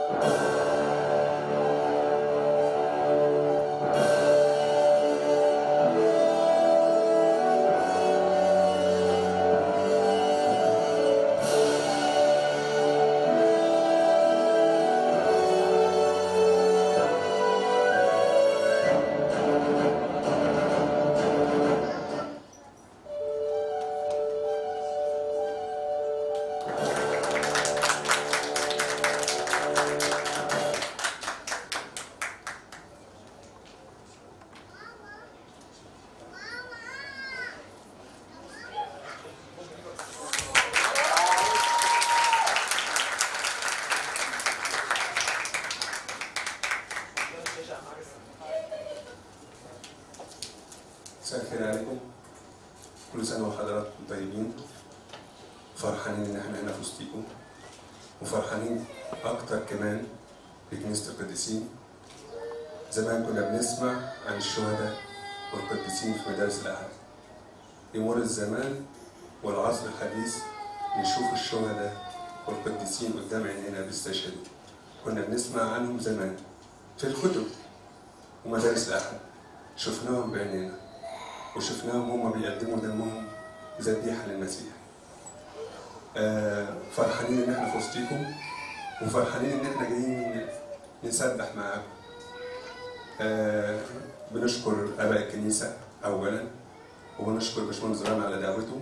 مساء الخير عليكم كل سنة وحضراتكم طيبين فرحانين إن إحنا هنا في وسطيكم وفرحانين أكتر كمان بكنيسة القديسين زمان كنا بنسمع عن الشهداء والقديسين في مدارس الأهل يمر الزمان والعصر الحديث نشوف الشهداء والقديسين قدام عينينا بيستشهدوا كنا بنسمع عنهم زمان في الكتب ومدارس الأحد شفناهم بعينينا وشفناهم هم بيقدموا دمهم ذبيحة للمسيح آه، فرحانين إن إحنا في وسطيكم وفرحانين إن إحنا جايين نسبح معاكم آه، بنشكر آباء الكنيسة أولا وبنشكر باشمهندس رامي على دعوته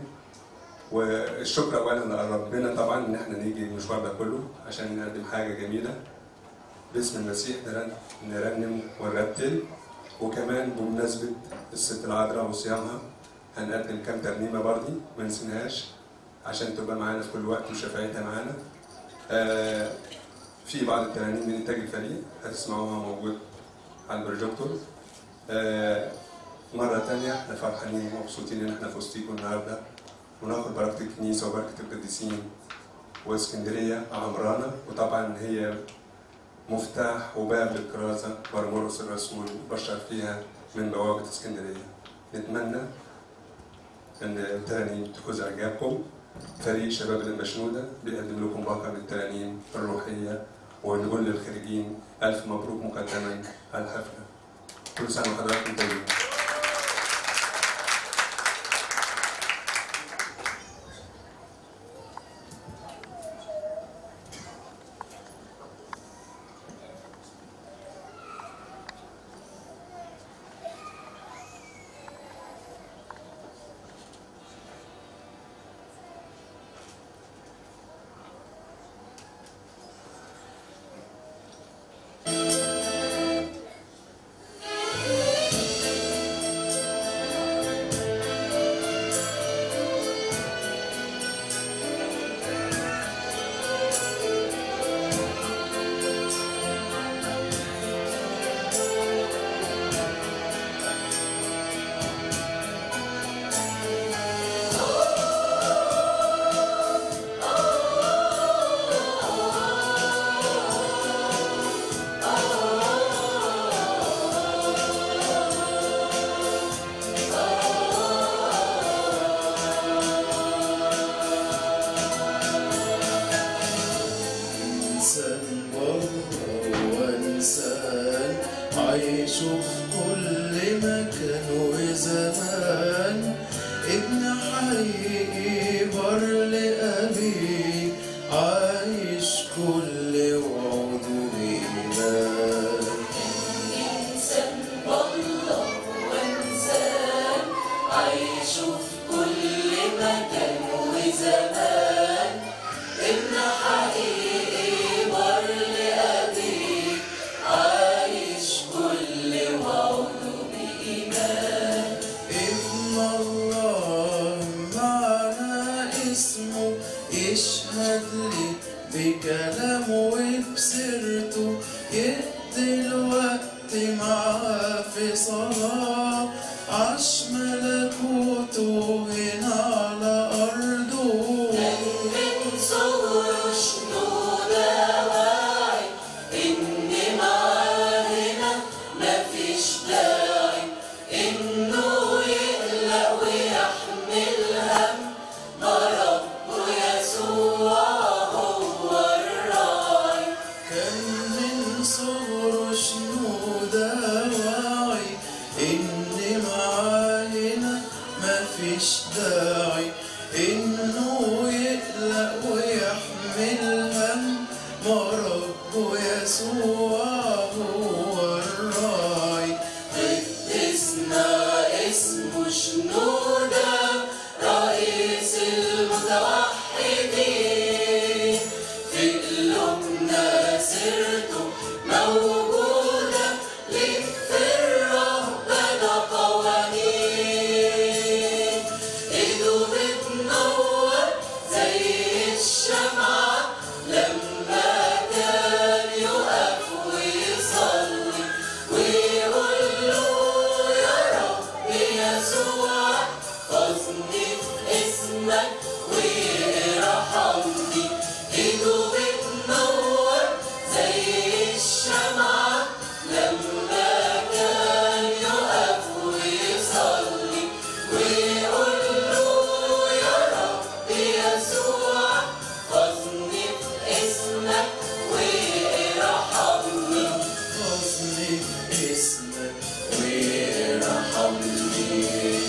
والشكر أولا لربنا طبعا إن إحنا نيجي المشوار ده كله عشان نقدم حاجة جميلة باسم المسيح نرن- نرنم ونرتل وكمان بمناسبة الست العذراء وصيامها هنقدم كام ترنيمة برضي ما نسيناهاش عشان تبقى معانا في كل وقت وشفاعتها معانا. آه في بعض الترانيم من إنتاج الفريق هتسمعوها موجود على البروجيكتور. آه مرة تانية احنا فرحانين ومبسوطين إن احنا في وسطيكم النهاردة وناخد بركة الكنيسة وبركة القديسين واسكندرية عمرانة وطبعا هي مفتاح وباب للكرازة مرمرقس الرسول بشر فيها من بوابة اسكندرية نتمنى أن الترانيم تكون إعجابكم فريق شباب المشنودة بيقدم لكم باقة من الترانيم الروحية ونقول للخارجين ألف مبروك مقدما على الحفلة كل سنة وحضراتكم طيبين إنسان والله وإنسان عايش في كل مكان وزمان ابن حقيقي بر لأبيه عايش كل وعوده بإيمان إنسان والله وإنسان عايش في كل مكان وزمان ابن حقيقي بر لأبيه عايش كل وعوده بإيمان ابن الله معنى اسمه يشهد لي بكلامه وبسيرته يقضي الوقت معاه في صلاة عاش ملكوته هنا على أرضه من صغره شنودة واعي إن معاه هنا مفيش داعي إنه يقلق ويحمل هم ما ربه يسوع هو الراعي كان ما رب يسوع هو الراعي قدسنا اسمه شنودة رئيس المتوحدين في قلوبنا سيرته موجودة ليك في الرهبنة قوانين ايده بتنور زي الشمعة لما كان يقف ويصلي ويقول له يا رب يسوع خذني في اسمك وارحمني ايده بتنور زي الشمعة لما كان يقف ويصلي ويقول له يا رب يسوع خذني في اسمك وارحمني خذني باسمك وارحمني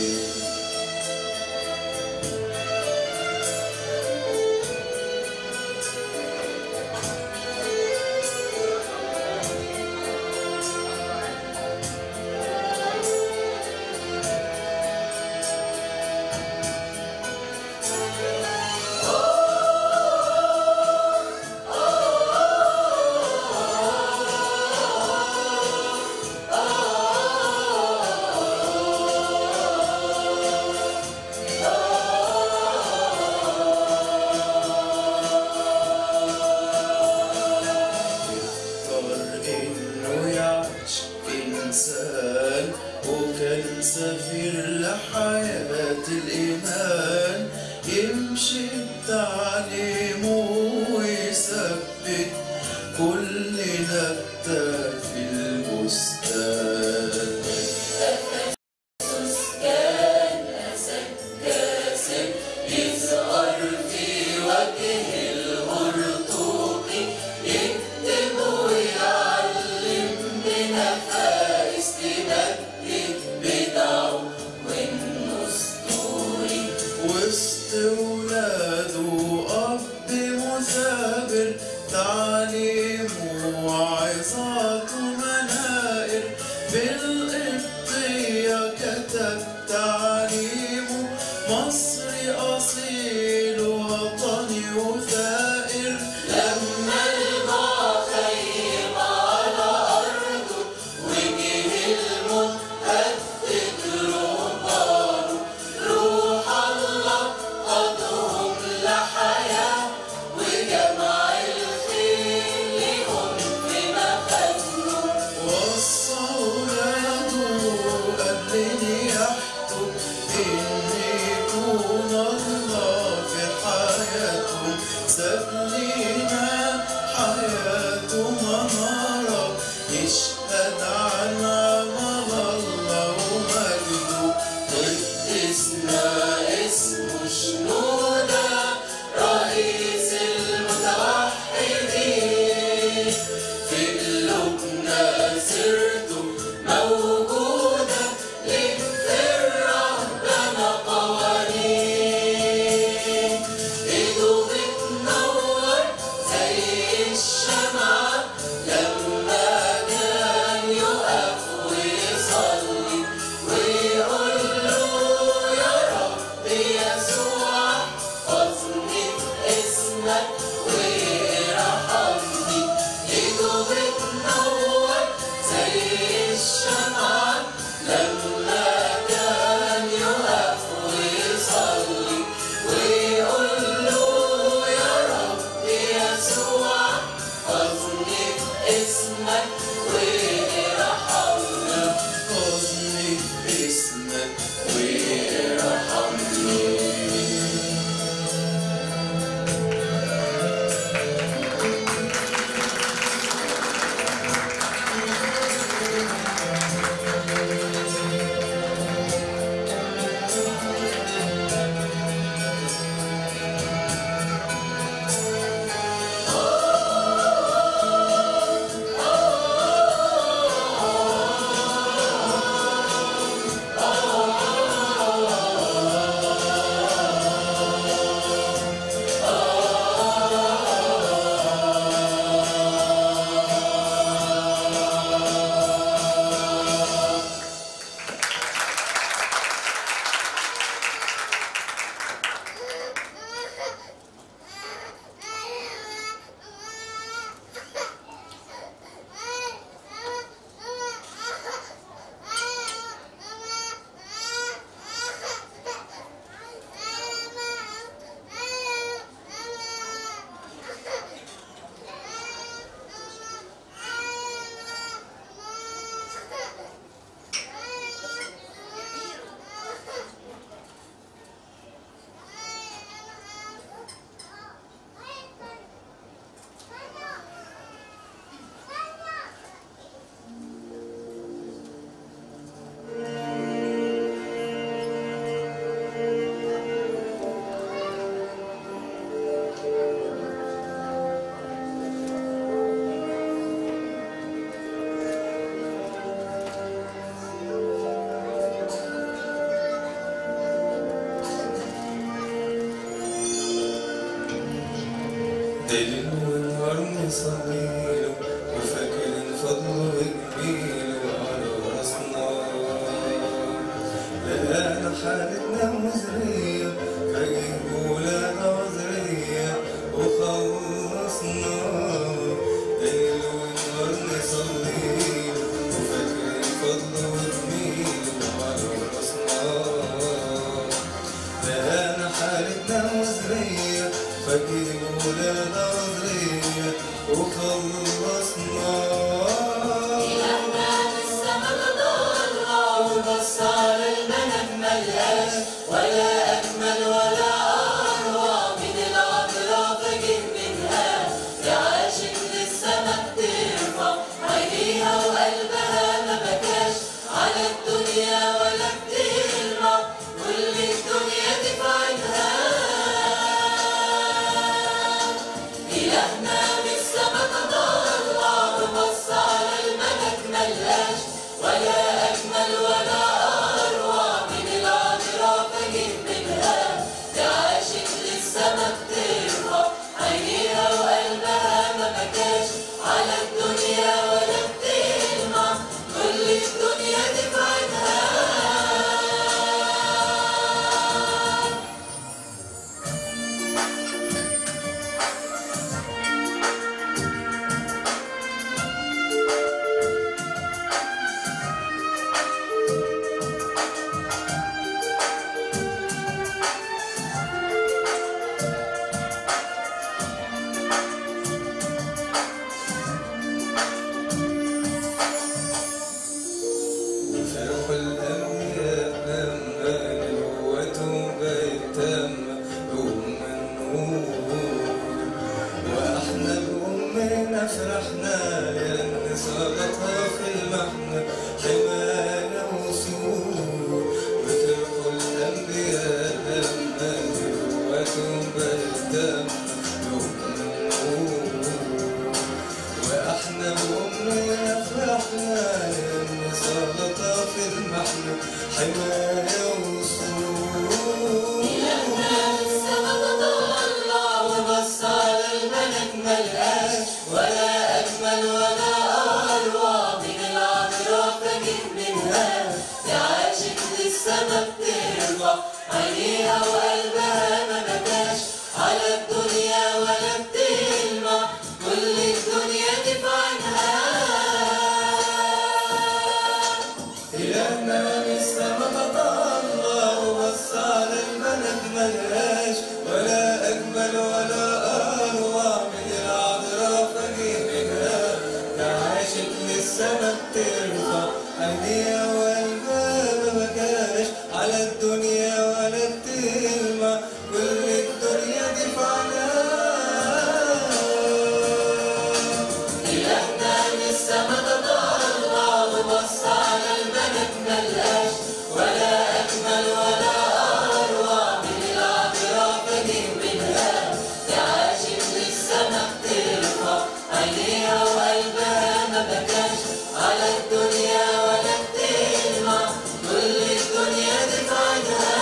يختار انه يعيش انسان وكان سفير لحياة الايمان يمشي بتعليمه ويثبت كل نبتة في البستان كان أسد كاسد يزهر في وجه الهرطوقي يكتب ويعلم بنفائس تبدد بدعه وإنه أسطوري وسط ولاده أب مثابر تعليمه وعظاته منائر بالقبطية كتب تعليمه مصري أصيل وطني وثائر لما الماء خيم على أرضه وجه الموت هدد رهبانه روح الله قادهم لحياة وجمع الخيل لهم في مخزنه وصى ولاده قبلني يحكوا إن يكون الله في حياتهم ساب لينا حياته منارة يشهد عن عمل الله ومجده قدسنا اسمه شنودة رئيس المتوحدين في قلوبنا سيرته موجودة ليك في الرهبنة قوانين ايده بتنور زي الشمعة لما كان يقف ويصلي ويقول له يا رب يسوع خذني في اسمك وارحمني ايده بتنور زي الشمعة لما كان يقف ويصلي ويقول له يا رب يسوع خذني نصلي له وفاكرين فضله وجميله على راسنا لقانا حالتنا مزرية فجيبوا لنا وزرية وخلصنا ليل ونهار نصلي له وفاكرين فضله وجميله على راسنا لقانا حالتنا مزرية فجيبوا لنا وزرية وخلصنا إلهنا بالسما تضرع وبص على المنام ملقاش ولا أجمل ولا أروع من العذراء فجه منها يا عاشق للسما بترفع عينيها وقلبها ما بكاش على الدنيا ولا بتلمع كل الدنيا دي في عينها إلهنا بالسما تضرع وبص على الملك ملقاش ولا أجمل ولا أروع من العذراء فجه منها يا عاشق للسما بترفع عينيها وقلبها ما بكاش على الدنيا ولا بتلمع كل الدنيا دي في عينها وفرح الأنبياء لما نبوتهم بقت تامة بأم النور وإحنا بأمنا فرحنا لأن صلاتها في المحنة حماية وسرور وفرح الأنبياء لما نبوتهم بقت تامة بأم النور واحنا بأمنا فرحنا لأن صلاتها في المحنة حماية وسرور إلهنا بالسما تطلع وبص على الملك ملقاش ولا أجمل ولا أروع من العذراء فجه منها يا عاشق للسما بترفع عينيها وقلبها ما بكاش على الدنيا ولا بتلمع كل الدنيا دي في عينها إلهنا من السما تطلع وبص على الملك ملهاش ولا أجمل ولا أروع من العذراء فجه منها يا عاشق للسما بترفع عينيها وقلبها ما بكاش على الدنيا ولا بتلمع كل الدنيا دي في عينها إلهنا من السما تطلع وبص على الملك ملقاش ولا أجمل ولا أروع من العذراء فجه منها يا عاشق للسما بترفع عينيها وقلبها ما بكاش على الدنيا ولا بتلمع كل الدنيا دي في عينها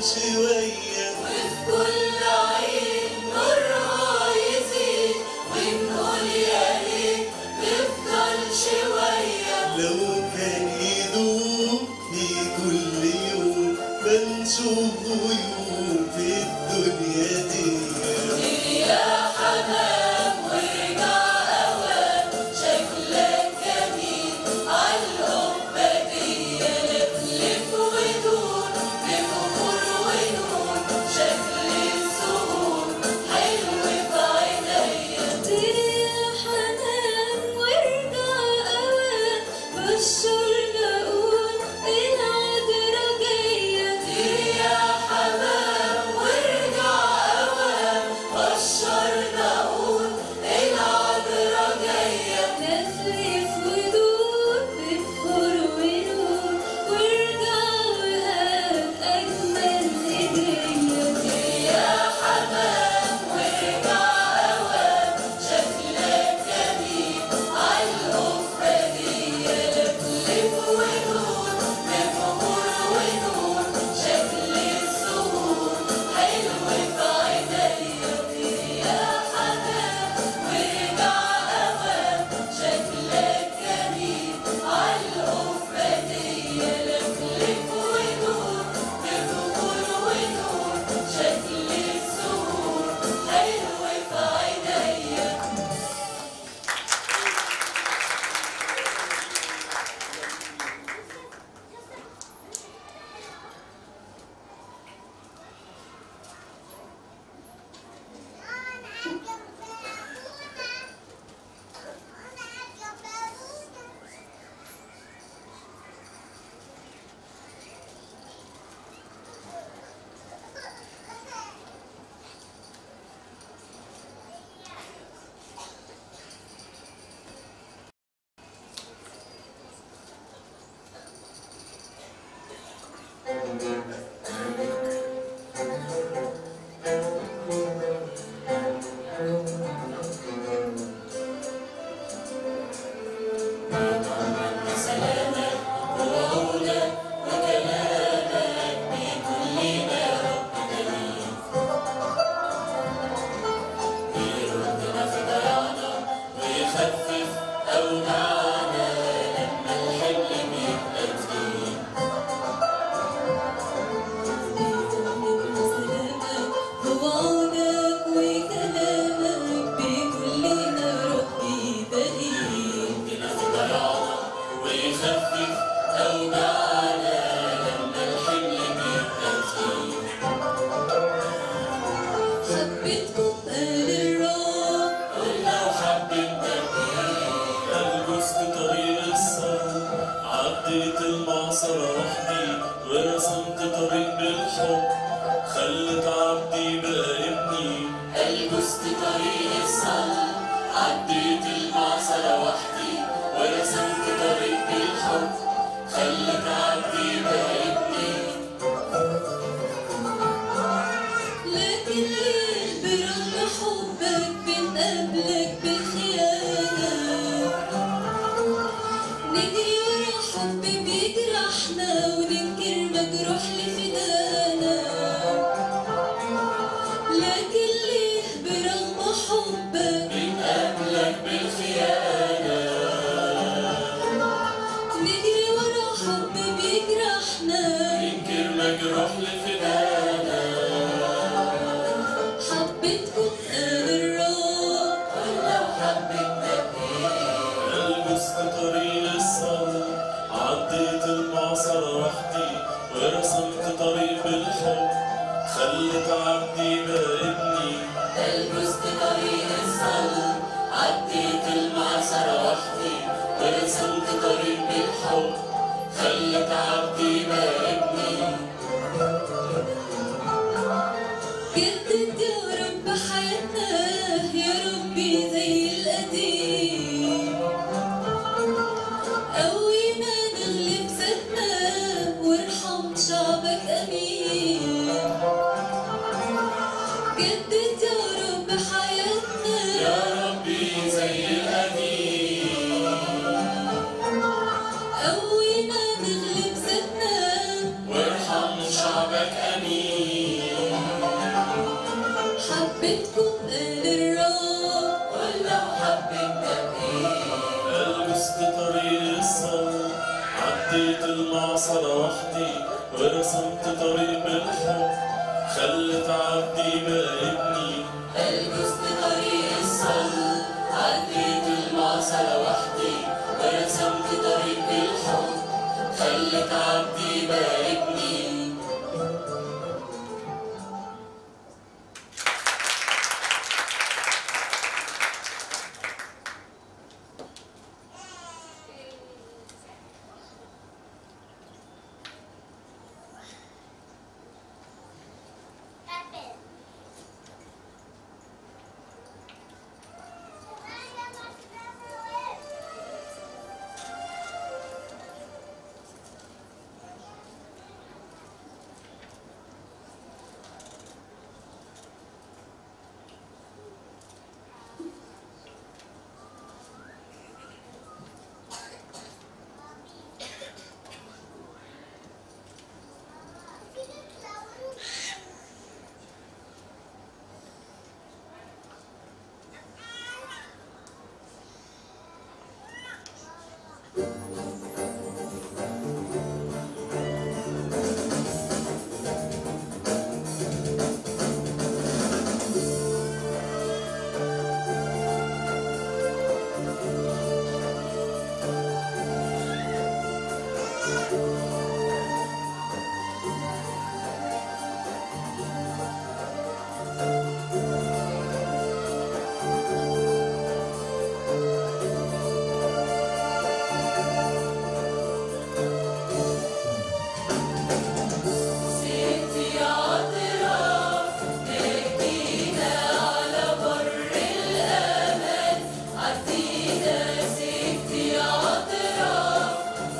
شوية وفي كل عين نورها يزيد ونقول يا ريت تفضل شوية لو كان يدوم في كل يوم بنشوف غيوم في الدنيا دي يا حمام وارجع أوام شكلك جميل عالقبة دي لفلف ودور ببخور ونور شكل الزهور حلو في عينيا يا حمام وارجع أوام بشرنا قول العذرا جاية يا حمام وارجع أوام بشرنا قول العذرا جاية نفلف ودور بفخر ونور وارجع وهات أجمل هدية يا حمام وارجع أوام شكلك جميل عالقفة دي لفلف ونور بفخر ونور شكل الزهور حلو في عينيا يا حمام وارجع أوام شكلك جميل عالقفة دي لفلف ونور بفخر ونور شكل الزهور حلو في عينيا سلامك وعودك وكلامك بكلنا رب كريم يردنا في ضياعنا ويخفف أوجاعنا لما الحمل بيبقى تقيل وعودك وكلامك بكلنا ربي دليل يردنا في ضياعنا ويخفف أوجاعنا لما الحمل بيبقى تقيل حبيتكم قال الرب قل لو حبيتك الجزء طريق الصبر عديت المعصرة وحدي ورسمت طريق بالحب خلت عبدي بقى ابني الجزت طريق الصلاة عديت المعصرة وحدي ورسمت طريق بالحب خلت عبدي بقى ابني لكن ليه برغم حبك بنقابلك بالخيانة نجري ورا حب بيجرحنا وننكر مجروح لفدانا لكن ليه برغم حبك بنقابلك بالخيانة نجري ورا حب بيجرحنا ينكر مجروح لفدانا حبيتكم قال الرب ولو حبيتك الجزء طريق الصبر عديت المعصرة وحدي ورسمت طريق بالحب خلت عبدي بقى ابني الجزت طريق الصلاة عديت المعصرة وحدي ورسمت طريق بالحب خلت عبدي بقى ابني جدد يا رب حياتنا يا ربي زي القديم قوينا نغلب ذاتنا وارحم شعبك امين جدد يا رب حياتنا يا ربي زي القديم قوينا نغلب ذاتنا وارحم شعبك امين عديت المعصرة وحدي ورسمت طريق بالحب خلت عبدي بابني البست طريق الصل عديت المعصرة وحدي ورسمت طريق بالحب خلت عبدي باركني ستي عطرة نجينا على بر الأمان عدينا ستي عطرة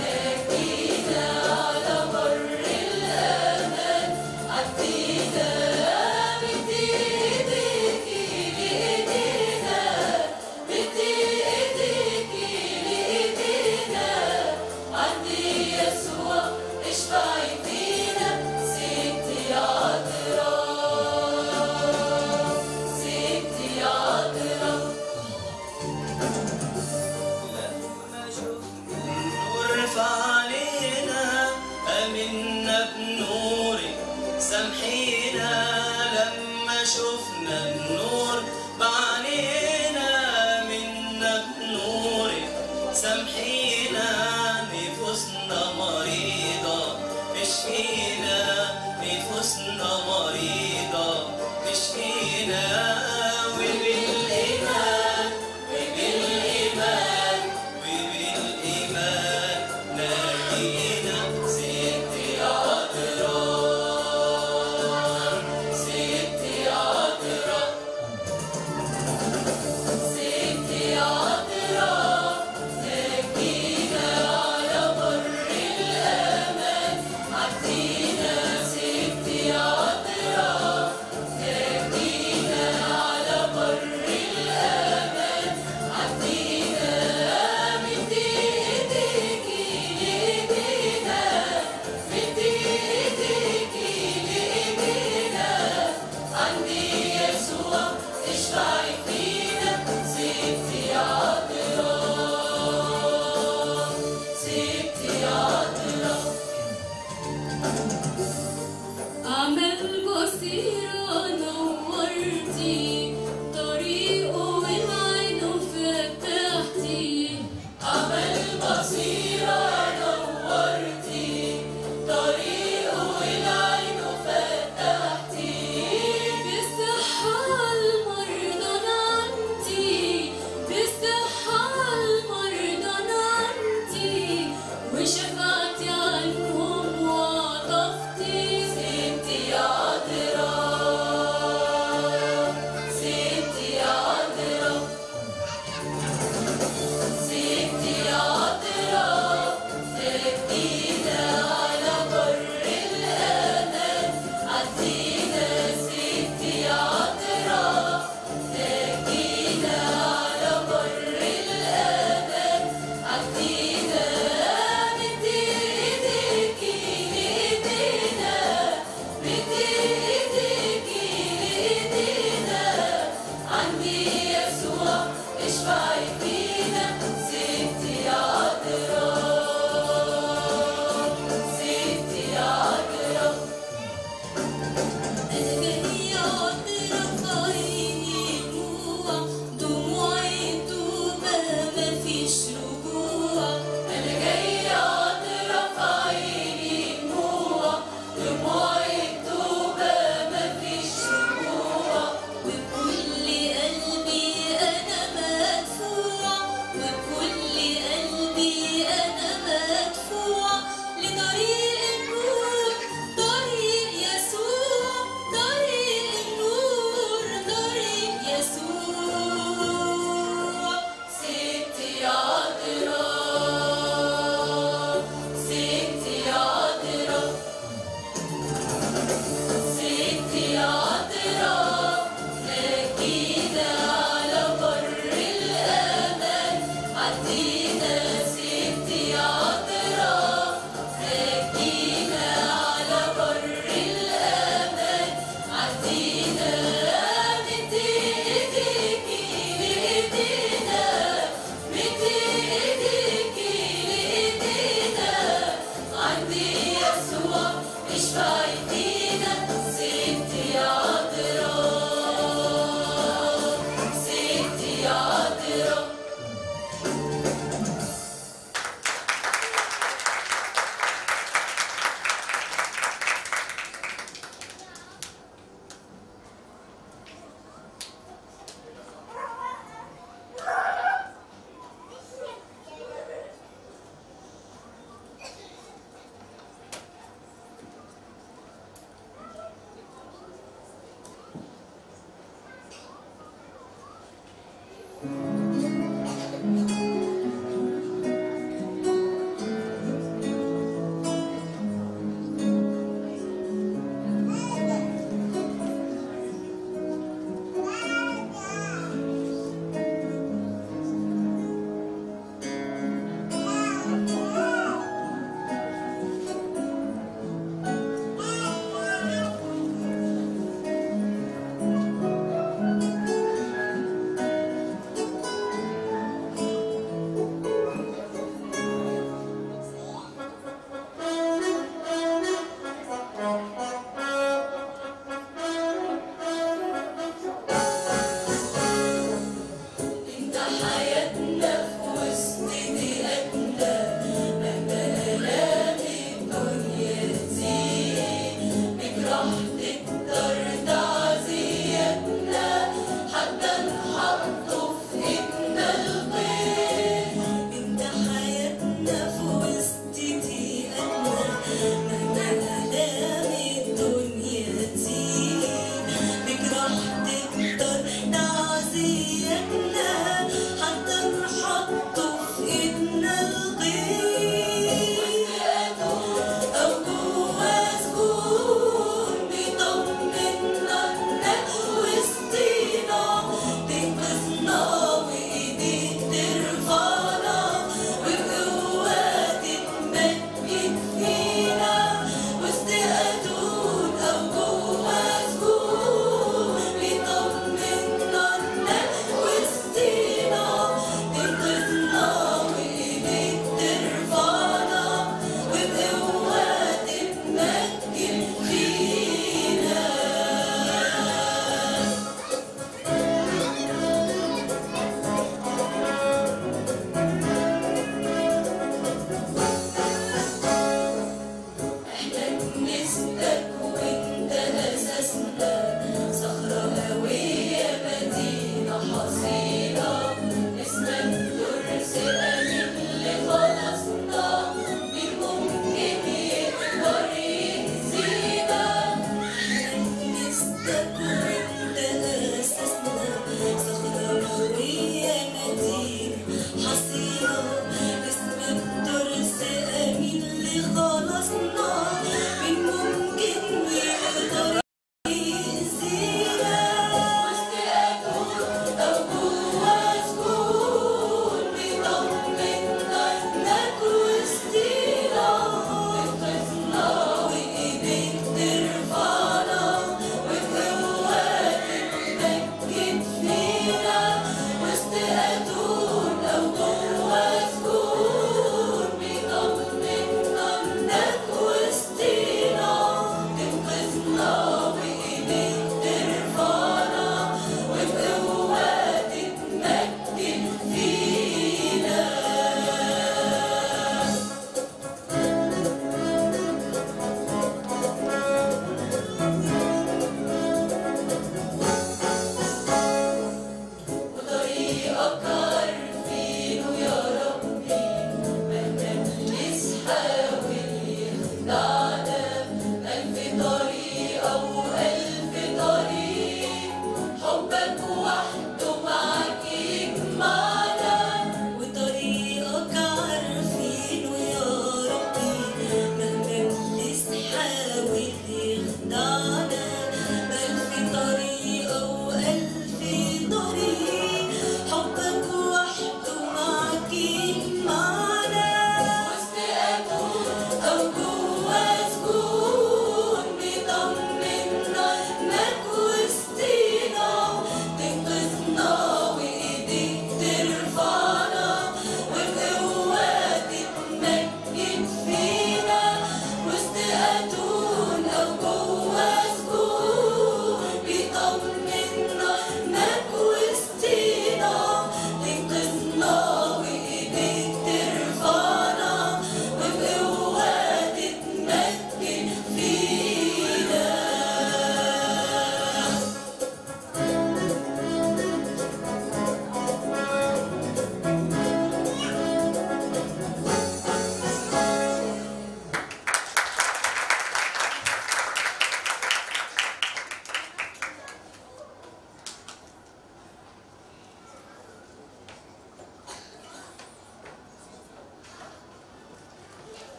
نجينا على بر الأمان عدينا مدي ايديكي لإيدينا مدي ايديكي لإيدينا عندي يسوع اشفعي فينا ستي عطرة ستي عطرة لما شفنا النور فعلينا آمنا بنورك سامحينا لما شفنا النور بعلينا آمنا بنورك سامحينا نفوسنا مريضة اشفينا نفوسنا مريضة اشفينا وبالإيمان وبالإيمان وبالإيمان نادينا ستي عطران ستي عطران ستي عطرة نجينا على بر الأمان عدينا ستي عطرة نجينا على بر الأمان عدينا مدي ايديكي لإيدينا مدي ايديكي لإيدينا عندي يسوع اشفعي فينا ستي عطرة ستي عطرة عمل بصيرة نورتي طريقه والعينه فتحتي عمل بصيرة نورتي طريقه والعينه فتحتي بالصحة المرضى نعمتي بالصحة المرضى نعمتي وشفعتي عنهم وعطفتي ستي عذرا ستي عذرا ستي عذرا نجينا على بر الأمان عدينا ستي عذرا نجينا على بر الأمان عدينا مدي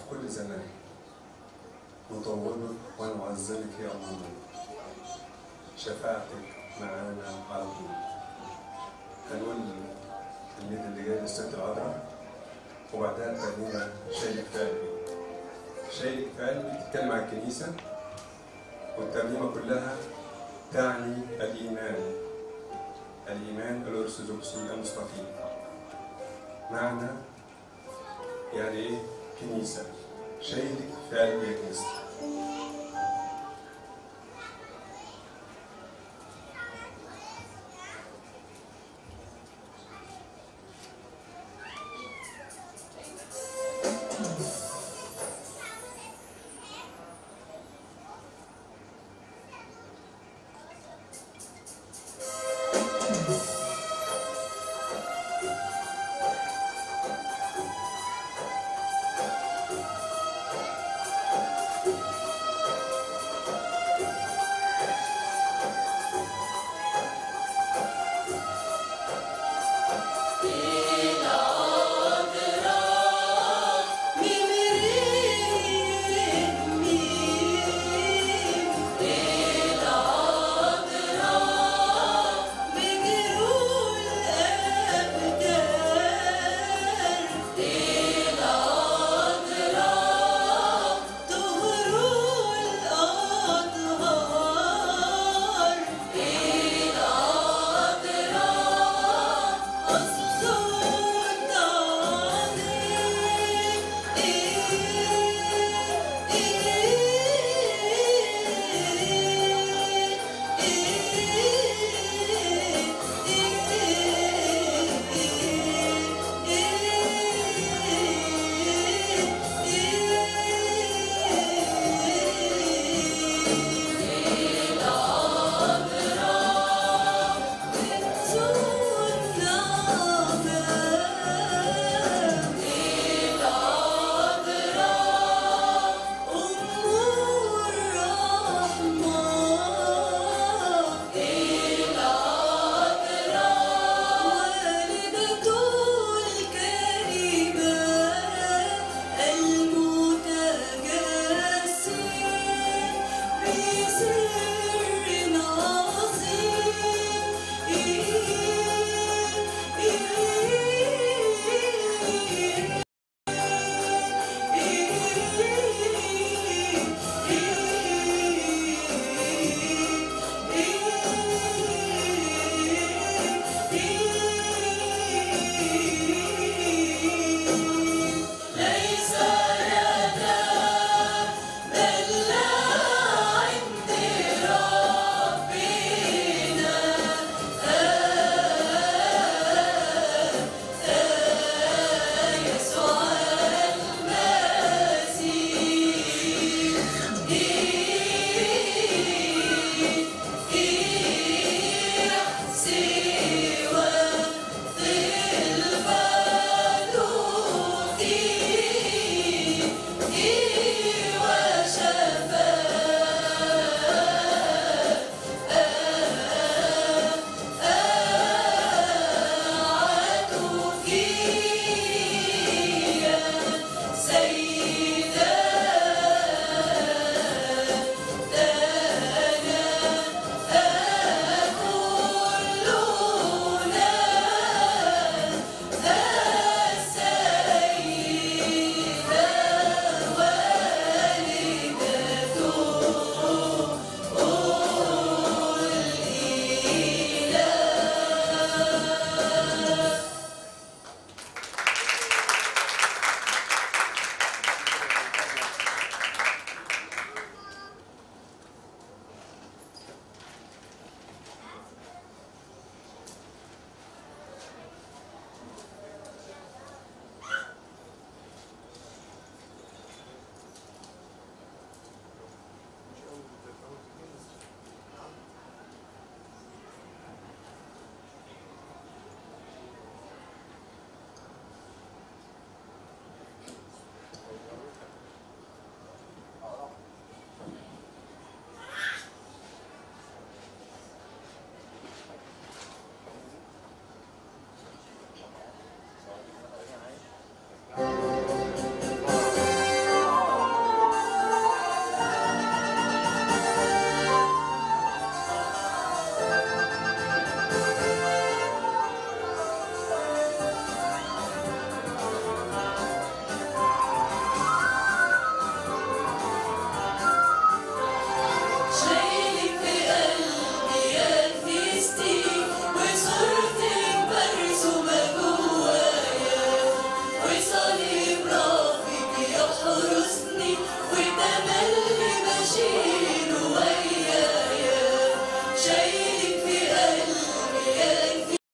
كل زمان نطوبك ونعظمك يا الله شفاعتك معانا على طول هنقول اليد اللي جاي للست العذراء وبعدها ترنيمة شايلك في قلبي شايلك في قلبي تتكلم عن الكنيسة والترنيمة كلها تعني الإيمان الإيمان الأرثوذكسي المستقيم معنى يعني إيه كنيسة شايلك في قلبي يا كنيسة